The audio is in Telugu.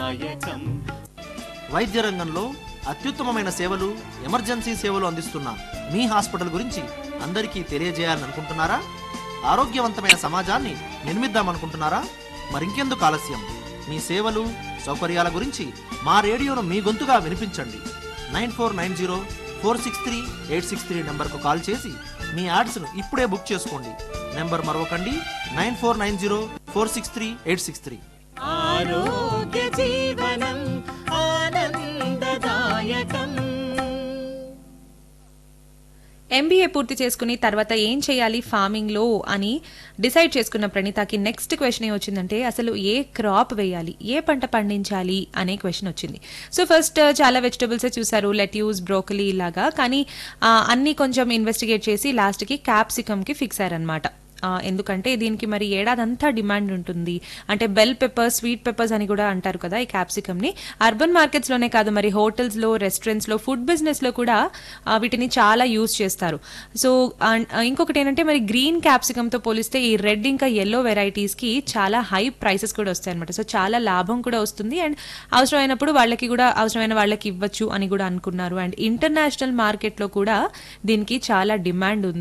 ఆనందదాయకం వైద్య రంగంలో అత్యుత్తమమైన సేవలు ఎమర్జెన్సీ సేవలు అందిస్తున్న మీ హాస్పిటల్ గురించి అందరికీ తెలియజేయాలని అనుకుంటున్నారా ఆరోగ్యవంతమైన సమాజాన్ని నిర్మిద్దామనుకుంటున్నారా మరింకెందుకు ఆలస్యం మీ సేవలు సౌకర్యాల గురించి మా రేడియోను మీ గొంతుగా వినిపించండి nine four nine zero four six three eight six three నెంబర్కు కాల్ చేసి మీ యాడ్స్ను ఇప్పుడే బుక్ చేసుకోండి నెంబర్ మరొకండి nine four nine zero four six three eight six three ఆరోగ్య జీవనం ఆనందదాయకం ఎంబీఏ పూర్తి చేసుకుని తర్వాత ఏం చేయాలి ఫార్మింగ్ లో అని డిసైడ్ చేసుకున్న ప్రణీతకి నెక్స్ట్ క్వశ్చన్ ఏ వచ్చిందంటే అసలు ఏ క్రాప్ వేయాలి ఏ పంట పండించాలి అనే క్వశ్చన్ వచ్చింది సో ఫస్ట్ చాలా వెజిటబుల్స్ చూసారు లెట్యూస్ బ్రోకలీ ఇలాగా కానీ ఆ, అన్ని కొంచెం ఇన్వెస్టిగేట్ చేసి లాస్ట్కి క్యాప్సికమ్కి ఫిక్స్ అయ్యారనమాట ఆ, ఎందుకంటే దీనికి మరి ఏడాదంతా డిమాండ్ ఉంటుంది అంటే బెల్ పెప్పర్స్ స్వీట్ పెప్పర్స్ అని కూడా అంటారు కదా ఈ క్యాప్సికమ్ ని అర్బన్ మార్కెట్స్ లోనే కాదు మరి హోటల్స్ లో రెస్టారెంట్స్ లో ఫుడ్ బిజినెస్ లో కూడా ఆ, వీటిని చాలా యూజ్ చేస్తారు సో అండ్, ఆ, ఇంకొకటి ఏంటంటే మరి గ్రీన్ క్యాప్సికమ్ తో పోలిస్తే ఈ రెడ్ ఇంకా ఎల్లో వెరైటీస్ కి చాలా హై ప్రైసెస్ కూడా వస్తాయి అనమాట సో చాలా లాభం కూడా వస్తుంది అండ్ అవసరమైనప్పుడు వాళ్ళకి కూడా అవసరమైన వాళ్ళకి ఇవ్వచ్చు అని కూడా అనుకున్నారు అండ్ ఇంటర్నేషనల్ మార్కెట్ లో కూడా దీనికి చాలా డిమాండ్ ఉంది